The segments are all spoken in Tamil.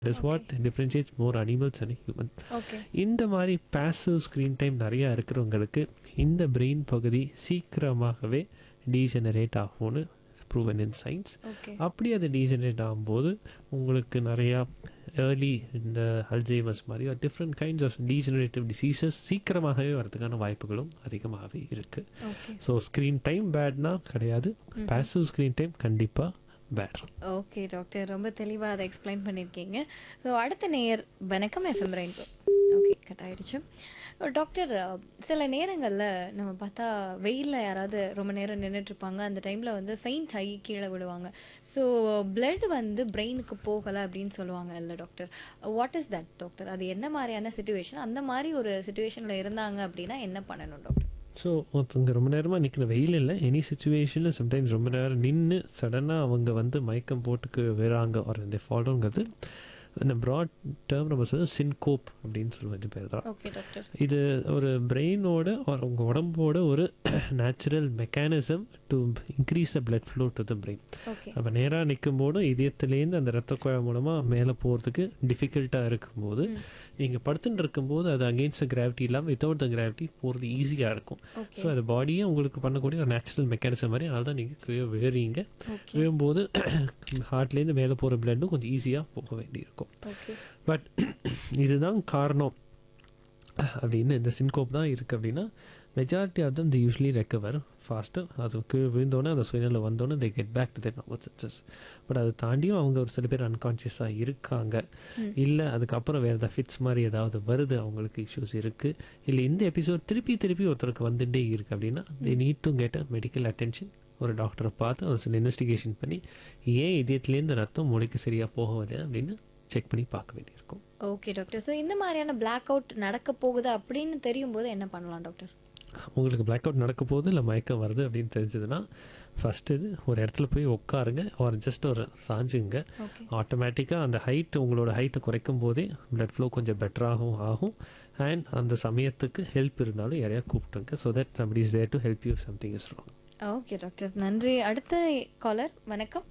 Is what differentiates more animals and human okay இந்த மாதிரி பேசிவ் ஸ்க்ரீன் டைம் நிறையா இருக்கிறவங்களுக்கு இந்த பிரெயின் பகுதி சீக்கிரமாகவே டீஜெனரேட் ஆகும்னு ப்ரூவன் இன் சயின்ஸ் ஓகே அப்படி அது டீஜெனரேட் ஆகும்போது உங்களுக்கு நிறையா ஏர்லி இந்த அல்ஜைமஸ் மாதிரி different kinds of degenerative diseases சீக்கிரமாகவே வரதுக்கான வாய்ப்புகளும் அதிகமாகவே இருக்குது ஓகே ஸோ ஸ்க்ரீன் டைம் பேட்னா கிடையாது பேசிவ் ஸ்க்ரீன் டைம் கண்டிப்பாக பேட் ஓகே டாக்டர் ரொம்ப தெளிவாக அதை எக்ஸ்பிளைன் பண்ணியிருக்கீங்க ஸோ அடுத்த நேயர் வணக்கம் எஃப்எம் ரெயின்போ ஓகே கட் ஆயிடுச்சு டாக்டர் சில நேரங்களில் நம்ம பார்த்தா வெயிலில் யாராவது ரொம்ப நேரம் நின்றுட்டு இருப்பாங்க அந்த டைமில் வந்து ஃபெயிண்ட் ஆகி கீழே விடுவாங்க ஸோ blood வந்து பிரெயினுக்கு போகலை அப்படின்னு சொல்லுவாங்க இல்லை doctor what is that doctor அது என்ன மாதிரியான சுச்சுவேஷன் அந்த மாதிரி ஒரு சுச்சுவேஷனில் இருந்தாங்க அப்படின்னா என்ன பண்ணணும் டாக்டர் ஸோ ஒருத்தவங்க ரொம்ப நேரமாக நிற்கிற வெயில் இல்லை எனி சுச்சுவேஷனில் சம்டைம்ஸ் ரொம்ப நேரம் நின்று சடனாக அவங்க வந்து மயக்கம் போட்டுக்கு வராங்க ஒரு இந்த ஃபாலோங்கிறது இந்த ப்ராட் டேர்ம் நம்ம சொல்ல சின்கோப் அப்படின்னு சொல்லுவோம் இது பேர் தான் ஓகே டாக்டர் இது ஒரு பிரெயினோட ஒரு உங்கள் உடம்போட ஒரு natural mechanism to increase the blood flow to the brain okay நம்ம நேராக நிற்கும் போது இதயத்துலேருந்து அந்த ரத்த குழாய் மூலமாக மேலே போகிறதுக்கு டிஃபிகல்ட்டாக இருக்கும்போது நீங்கள் படுத்துட்டு இருக்கும்போது அது அகெயின்ஸ்ட் கிராவிட்டி இல்லாமல் வித்தவுட் த கிராவிட்டி போகிறது ஈஸியாக இருக்கும் ஓகே ஸோ அது பாடியே உங்களுக்கு பண்ணக்கூடிய ஒரு நேச்சுரல் மெக்கானிசம் மாதிரி அதனால தான் நீங்கள் கீழே விழுறீங்க ஓகே விழும்போது ஹார்ட்லேருந்து மேலே போகிற பிளட்டும் கொஞ்சம் ஈஸியாக போக வேண்டியிருக்கும் ஓகே பட் இதுதான் காரணம் அப்படின்னு இந்த சின்கோப் தான் இருக்குது அப்படின்னா majority of them the usually recover fast அது கீழே விழுந்தோடனே அந்த சுயநிலை வந்தோடனே they get back to that number success but அதை தாண்டியும் அவங்க ஒரு சில பேர் அன்கான்ஷியஸாக இருக்காங்க இல்லை அதுக்கப்புறம் வேறு ஏதாவது ஃபிட்ஸ் மாதிரி ஏதாவது வருது அவங்களுக்கு இஷ்யூஸ் இருக்குது இல்லை இந்த எபிசோட் திருப்பி திருப்பி ஒருத்தருக்கு வந்துட்டே இருக்குது அப்படின்னா they need to get a medical attention ஒரு டாக்டரை பார்த்து ஒரு சில இன்வெஸ்டிகேஷன் பண்ணி ஏன் இதயத்துலேருந்து ரத்தம் மூளைக்கு சரியாக போகவில்லை அப்படின்னு செக் பண்ணி பார்க்க வேண்டியிருக்கும் ஓகே டாக்டர் ஸோ இந்த மாதிரியான பிளாக் அவுட் நடக்க போகுது அப்படின்னு தெரியும் போது என்ன பண்ணலாம் டாக்டர் உங்களுக்கு பிளாக் அவுட் நடக்க போகுது இல்லை மயக்கம் வருது அப்படின்னு தெரிஞ்சதுன்னா ஃபஸ்ட்டு இது ஒரு இடத்துல போய் உட்காருங்க ஒரு ஜஸ்ட் ஒரு சாஞ்சுங்க ஓகே ஆட்டோமேட்டிக்காக அந்த ஹைட் உங்களோட ஹைட்டை குறைக்கும் போதே blood flow கொஞ்சம் பெட்டராகவும் ஆகும் அண்ட் அந்த சமயத்துக்கு ஹெல்ப் இருந்தாலும் யாரையா கூப்பிட்டுங்க so that somebody is there to help you if something is wrong okay doctor நன்றி அடுத்த காலர் வணக்கம்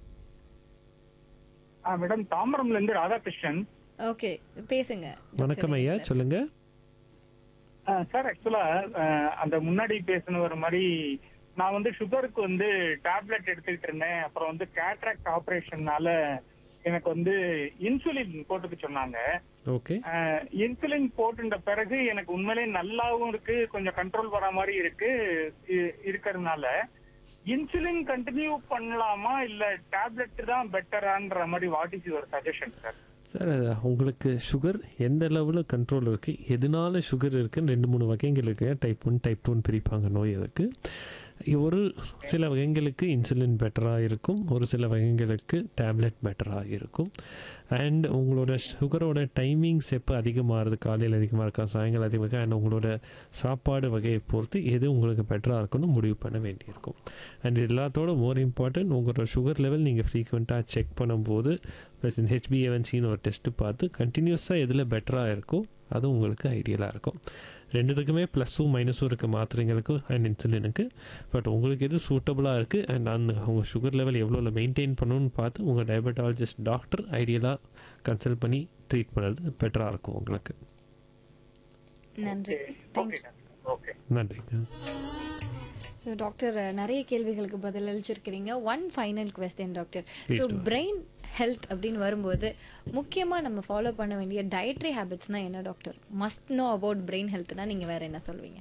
ஆ மேடம் தாம்பரம்ல இருந்து ராதாகிருஷ்ணன் ஓகே பேசுங்க வணக்கம் ஐயா சொல்லுங்க ஆ, சார் ஆக்சுவலா அந்த முன்னாடி பேசினவர் மாதிரி நான் வந்து சுகருக்கு வந்து டேப்லெட் எடுத்துக்கிட்டு இருந்தேன் அப்புறம் வந்து கேட்ராக்ட் ஆபரேஷன்னால எனக்கு வந்து இன்சுலின் போட்டுக்க சொன்னாங்க ஓகே இன்சுலின் போட்டுட்ட பிறகு எனக்கு உண்மையிலே நல்லாவும் இருக்கு கொஞ்சம் கண்ட்ரோல் வர மாதிரி இருக்கு இ- இருக்கறதுனால இன்சுலின் கண்டினியூ பண்ணலாமா இல்ல டேப்லெட் தான் பெட்டரான்ற மாதிரி what is your suggestion sir sir உங்களுக்கு சுகர் எந்த லெவலில் கண்ட்ரோல் இருக்குது எதனால சுகர் இருக்குன்னு ரெண்டு மூணு வகைகள் இருக்குது டைப் ஒன் டைப் டூன்னு பிரிப்பாங்க நோய் அதுக்கு ஒரு சில வகைங்களுக்கு இன்சுலின் பெட்டராக இருக்கும் ஒரு சில வகைங்களுக்கு டேப்லெட் பெட்டராக இருக்கும் அண்ட் உங்களோட சுகரோட டைமிங்ஸ் எப்போ அதிகமாகிறது காலையில் அதிகமாக இருக்கா சாயங்காலம் அதிகமாக இருக்கா அண்ட் உங்களோட சாப்பாடு வகையை பொறுத்து எது உங்களுக்கு பெட்டராக இருக்குன்னு முடிவு பண்ண வேண்டியிருக்கும் அண்ட் எல்லாத்தோட மோர் இம்பார்ட்டன்ட் உங்களோட சுகர் லெவல் நீங்கள் ஃப்ரீக்வெண்ட்டாக செக் பண்ணும்போது ப்ளஸ் இந்த ஹெச்பிஏவன்சின்னு ஒரு டெஸ்ட்டு பார்த்து கண்டினியூஸாக எதில் பெட்டராக இருக்கோ அது உங்களுக்கு ஐடியலாக இருக்கும் ரெண்டுத்துக்குமே ப்ளஸ்ஸும் மைனஸும் இருக்குது மாத்திரைங்களுக்கு அண்ட் இன்சுலினுக்கு பட் உங்களுக்கு எது சூட்டபுளாக இருக்குது அண்ட் அந்த உங்கள் சுகர் லெவல் எவ்வளோ மெயின்டைன் பண்ணணும்னு பார்த்து உங்கள் டயபெட்டாலஜிஸ்ட் டாக்டர் ஐடியலாக கன்சல்ட் பண்ணி ட்ரீட் பண்ணுறது பெட்டராக இருக்கும் உங்களுக்கு நன்றி ஓகே ஓகே நன்றிங்க ஸோ டாக்டர் நிறைய கேள்விகளுக்கு பதில் அளிச்சிருக்கிறீங்க one final question doctor so Please do. Brain health அப்படின்னு வரும்போது முக்கியமாக நம்ம ஃபாலோ பண்ண வேண்டிய டயட்ரி ஹேபிட்ஸ்னா என்ன doctor must know about brain ஹெல்த்னா நீங்கள் வேற என்ன சொல்லுவீங்க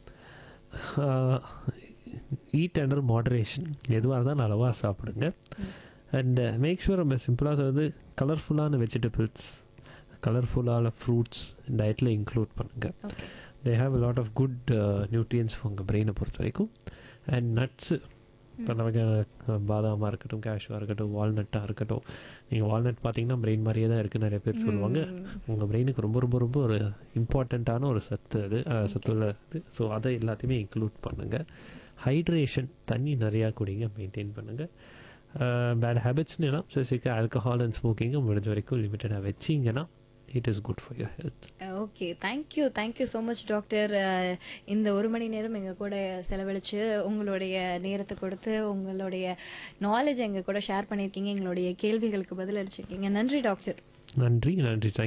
ஈட் அண்டர் மாடரேஷன் எதுவாக இருந்தாலும் அளவாக சாப்பிடுங்க அண்ட் மேக் ஷூர் நம்ம சிம்பிளாக வந்து கலர்ஃபுல்லான வெஜிடபிள்ஸ் கலர்ஃபுல்லான ஃப்ரூட்ஸ் டயட்டில் இன்க்ளூட் பண்ணுங்கள் okay they have a lot of good nutrients உங்கள் பிரெயினை பொறுத்த வரைக்கும் அண்ட் நட்ஸு பல வகையான பாதாமாக இருக்கட்டும் கேஷ்யூவாக இருக்கட்டும் வால்நட்டாக இருக்கட்டும் நீங்கள் வால்நட் பார்த்தீங்கன்னா பிரெயின் மாதிரியே தான் இருக்குது நிறைய பேர் சொல்லுவாங்க உங்கள் பிரெயினுக்கு ரொம்ப ரொம்ப ரொம்ப ஒரு இம்பார்ட்டண்ட்டான ஒரு சத்து அது அஹ், சத்துள்ள இது ஸோ அதை எல்லாத்தையுமே இன்க்ளூட் பண்ணுங்கள் ஹைட்ரேஷன் தண்ணி நிறையா குடிங்க மெயின்டைன் பண்ணுங்கள் பேட் ஹேபிட்ஸ்லாம் ஸ்பெசிஃபிக்காக ஆல்கஹால் அண்ட் ஸ்மோக்கிங்கை முடிஞ்ச வரைக்கும் லிமிட்டடாக வச்சிங்கன்னா it is good for your health okay thank you thank you so much doctor இந்த ஒரு மணி நேரம் எங்கள் கூட செலவழித்து உங்களுடைய நேரத்தை கொடுத்து உங்களுடைய நாலேஜ் எங்கள் கூட ஷேர் பண்ணியிருக்கீங்க எங்களுடைய கேள்விகளுக்கு பதில் அளிச்சிருக்கீங்க நன்றி டாக்டர் நன்றி நன்றி தேங்க்